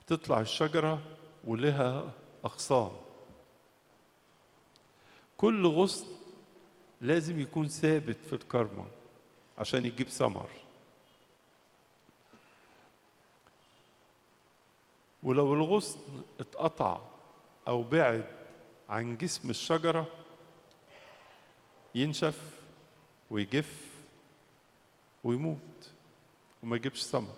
تطلع الشجرة ولها أغصان كل غصن لازم يكون ثابت في الكرمة عشان يجيب ثمر ولو الغصن اتقطع أو بعد عن جسم الشجرة ينشف ويجف ويموت وما يجيبش ثمر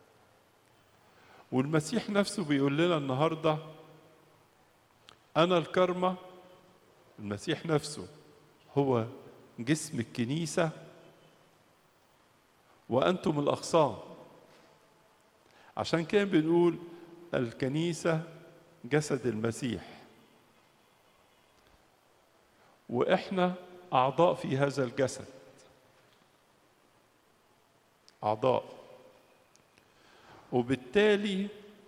والمسيح نفسه بيقول لنا النهارده انا الكرمه المسيح نفسه هو جسم الكنيسه وانتم الاغصان عشان كده بنقول الكنيسه جسد المسيح واحنا اعضاء في هذا الجسد اعضاء وبالتالي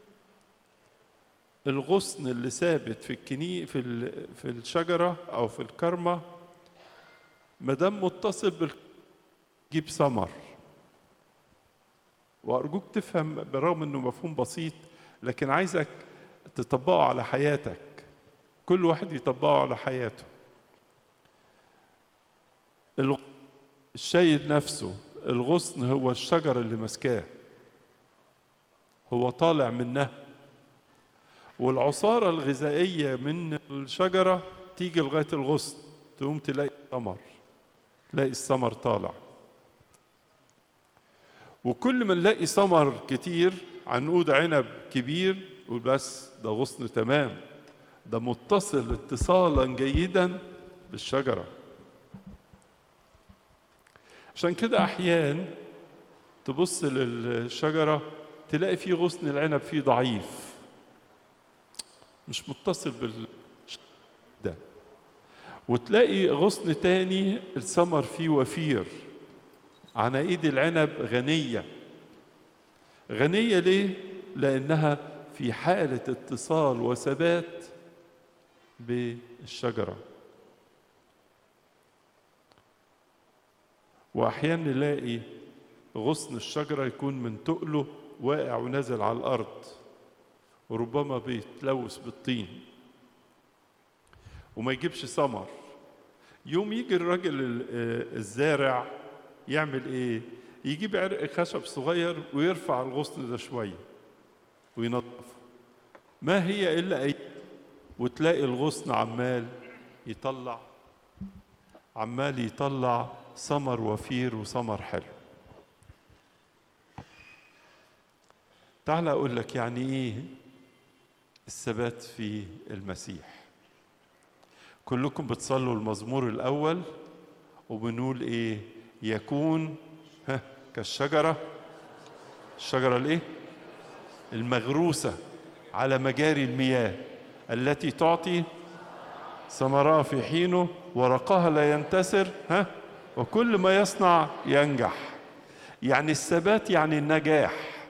الغصن اللي ثابت في الكني في ال- في الشجره او في الكرمه ما دام متصل بال يجيب ثمر وارجوك تفهم بالرغم انه مفهوم بسيط لكن عايزك تطبقه على حياتك كل واحد يطبقه على حياته الغ- الشايل نفسه الغصن هو الشجر اللي ماسكاه هو طالع منها والعصارة الغذائية من الشجرة تيجي لغاية الغصن تقوم تلاقي ثمر تلاقي الثمر طالع وكل ما نلاقي ثمر كتير عنقود عنب كبير نقول بس ده غصن تمام ده متصل اتصالا جيدا بالشجرة عشان كده أحيان تبص للشجرة تلاقي فيه غصن العنب فيه ضعيف مش متصل بال ده وتلاقي غصن تاني الثمر فيه وفير عناقيد العنب غنية غنية ليه؟ لأنها في حالة اتصال وثبات بالشجرة وأحيانا نلاقي غصن الشجرة يكون من تقله واقع ونازل على الأرض وربما بيتلوث بالطين وما يجيبش ثمر يوم يجي الراجل ال- آه، الزارع يعمل ايه يجيب عرق خشب صغير ويرفع الغصن ده شويه وينظفه ما هي الا اي وتلاقي الغصن عمال يطلع عمال يطلع ثمر وفير وثمر حلو تعال اقول لك يعني ايه الثبات في المسيح كلكم بتصلوا المزمور الاول وبنقول ايه يكون ها كالشجره الشجره الايه المغروسه على مجاري المياه التي تعطي ثمرها في حينه ورقها لا ينتسر ها وكل ما يصنع ينجح يعني الثبات يعني النجاح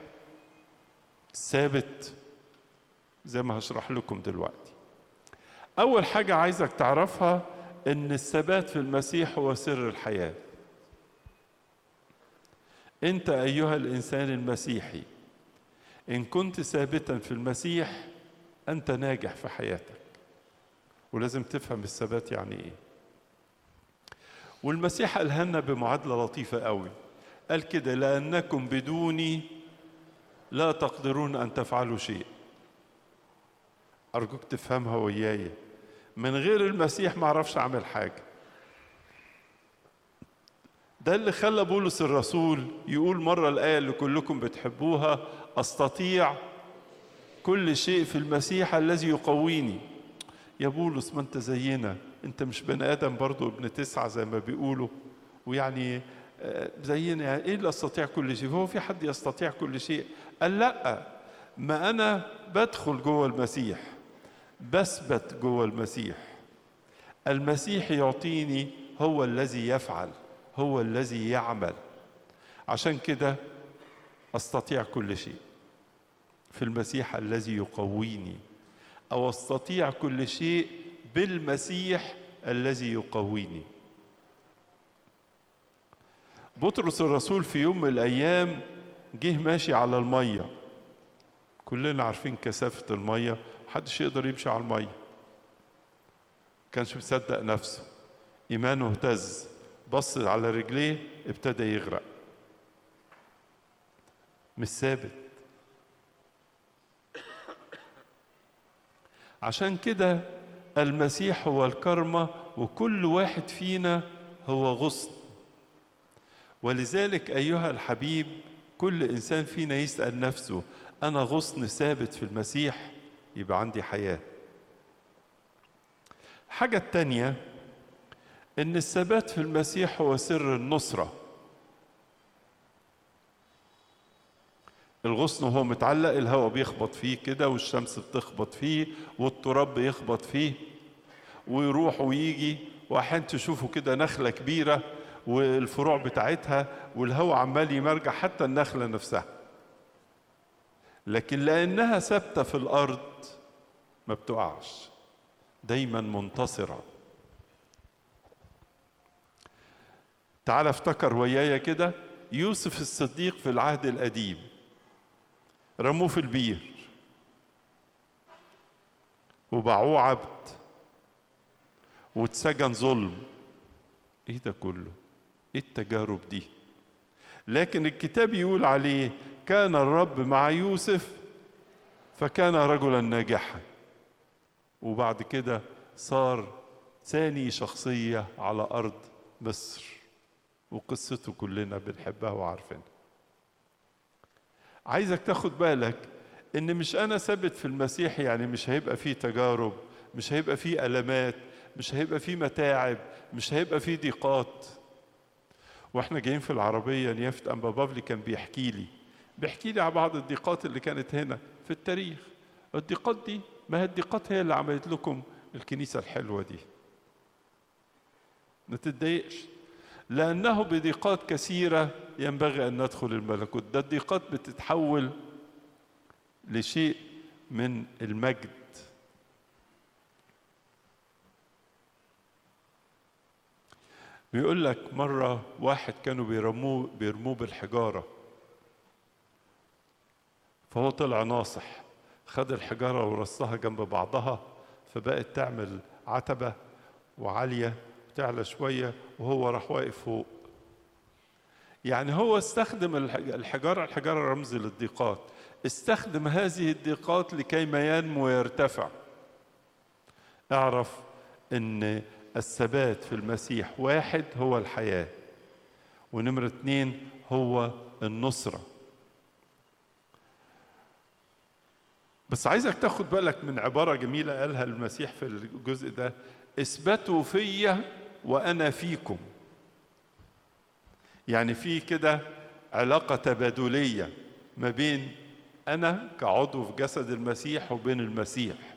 ثابت زي ما هشرح لكم دلوقتي اول حاجه عايزك تعرفها ان الثبات في المسيح هو سر الحياه انت ايها الانسان المسيحي ان كنت ثابتا في المسيح انت ناجح في حياتك ولازم تفهم الثبات يعني ايه والمسيح قالها لنا بمعادله لطيفه قوي قال كده لانكم بدوني لا تقدرون ان تفعلوا شيء ارجوك تفهمها وياي من غير المسيح ما اعرفش اعمل حاجه ده اللي خلى بولس الرسول يقول مره الايه اللي كلكم بتحبوها استطيع كل شيء في المسيح الذي يقويني يا بولس ما انت زينا انت مش بني ادم برضو ابن تسعه زي ما بيقولوا ويعني آه، زينا يعني ايه اللي استطيع كل شيء هو في حد يستطيع كل شيء قال لا ما انا بدخل جوه المسيح بثبت جوه المسيح المسيح يعطيني هو الذي يفعل هو الذي يعمل عشان كده استطيع كل شيء في المسيح الذي يقويني او استطيع كل شيء بالمسيح الذي يقويني بطرس الرسول في يوم من الايام جه ماشي على الميه كلنا عارفين كثافة المية محدش يقدر يمشي على المية كانش مصدق نفسه إيمانه اهتز بص على رجليه ابتدى يغرق مش ثابت عشان كده المسيح هو الكرمة وكل واحد فينا هو غصن ولذلك أيها الحبيب كل إنسان فينا يسأل نفسه أنا غصن ثابت في المسيح يبقى عندي حياة حاجة التانية إن الثبات في المسيح هو سر النصرة الغصن وهو متعلق الهواء بيخبط فيه كده والشمس بتخبط فيه والتراب بيخبط فيه ويروح ويجي واحيانا تشوفوا كده نخله كبيره والفروع بتاعتها والهواء عمال يمرجع حتى النخله نفسها لكن لانها ثابته في الارض ما بتقعش دايما منتصره تعال افتكر ويايا كده يوسف الصديق في العهد القديم رموه في البير وباعوه عبد واتسجن ظلم ايه ده كله ايه التجارب دي لكن الكتاب يقول عليه كان الرب مع يوسف فكان رجلا ناجحا وبعد كده صار ثاني شخصية على أرض مصر وقصته كلنا بنحبها وعارفينها عايزك تاخد بالك ان مش انا ثابت في المسيح يعني مش هيبقى فيه تجارب مش هيبقى فيه المات مش هيبقى فيه متاعب مش هيبقى فيه ضيقات واحنا جايين في العربيه نيافه انبا بافلي كان بيحكي لي بيحكي لي على بعض الضيقات اللي كانت هنا في التاريخ الضيقات دي ما هي الضيقات هي اللي عملت لكم الكنيسه الحلوه دي ما تتضايقش لأنه بضيقات كثيرة ينبغي أن ندخل الملكوت ده الضيقات بتتحول لشيء من المجد بيقول لك مرة واحد كانوا بيرموه بيرموه بالحجارة فهو طلع ناصح خد الحجارة ورصها جنب بعضها فبقت تعمل عتبة وعالية تعلى شوية وهو راح واقف فوق يعني هو استخدم الحجارة الحجارة رمز للضيقات استخدم هذه الضيقات لكي ما ينمو ويرتفع اعرف ان الثبات في المسيح واحد هو الحياة ونمرة اتنين هو النصرة بس عايزك تاخد بالك من عبارة جميلة قالها المسيح في الجزء ده اثبتوا فيا وانا فيكم يعني في كده علاقه تبادليه ما بين انا كعضو في جسد المسيح وبين المسيح